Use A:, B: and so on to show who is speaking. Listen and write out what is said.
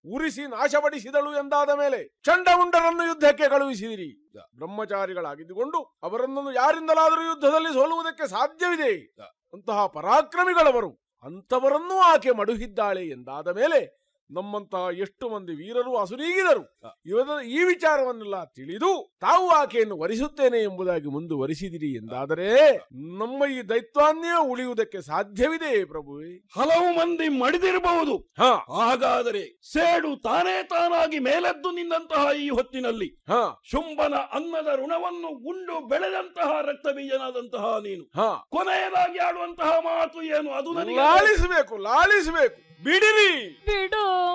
A: ಉರಿಸಿ ನಾಶಪಡಿಸಿದಳು ಎಂದಾದ ಮೇಲೆ ಚಂಡಮುಂಡರನ್ನು ಯುದ್ಧಕ್ಕೆ ಕಳುಹಿಸಿದಿರಿ ಬ್ರಹ್ಮಚಾರಿಗಳಾಗಿದ್ದುಕೊಂಡು ಅವರನ್ನು ಯಾರಿಂದಲಾದರೂ ಯುದ್ಧದಲ್ಲಿ ಸೋಲುವುದಕ್ಕೆ ಸಾಧ್ಯವಿದೆ ಅಂತಹ ಪರಾಕ್ರಮಿಗಳವರು ಅಂತವರನ್ನೂ ಆಕೆ ಮಡುಹಿದ್ದಾಳೆ ಎಂದಾದ ಮೇಲೆ ನಮ್ಮಂತಹ ಎಷ್ಟು ಮಂದಿ ವೀರರು ಅಸುನೀಗಿದರು ಇವರ ಈ ವಿಚಾರವನ್ನೆಲ್ಲ ತಿಳಿದು ತಾವು ಆಕೆಯನ್ನು ವರಿಸುತ್ತೇನೆ ಎಂಬುದಾಗಿ ಮುಂದುವರಿಸಿದಿರಿ ಎಂದಾದರೆ ನಮ್ಮ ಈ ದೈತ್ವಾನ್ಯ ಉಳಿಯುವುದಕ್ಕೆ ಸಾಧ್ಯವಿದೆ ಪ್ರಭುವೇ
B: ಹಲವು ಮಂದಿ ಮಡಿದಿರಬಹುದು
A: ಹ
B: ಹಾಗಾದರೆ ಸೇಡು ತಾನೇ ತಾನಾಗಿ ಮೇಲೆದ್ದು ನಿಂತಹ ಈ ಹೊತ್ತಿನಲ್ಲಿ
A: ಹ
B: ಶುಂಭನ ಅನ್ನದ ಋಣವನ್ನು ಉಂಡು ಬೆಳೆದಂತಹ ರಕ್ತಬೀಜನಾದಂತಹ ನೀನು
A: ಹ
B: ಕೊನೆಯದಾಗಿ ಆಡುವಂತಹ ಮಾತು ಏನು ಅದು ನನಗೆ
A: ಲಾಲಿಸಬೇಕು ಲಾಲಿಸಬೇಕು ಬಿಡಿರಿ
C: ಬಿಡು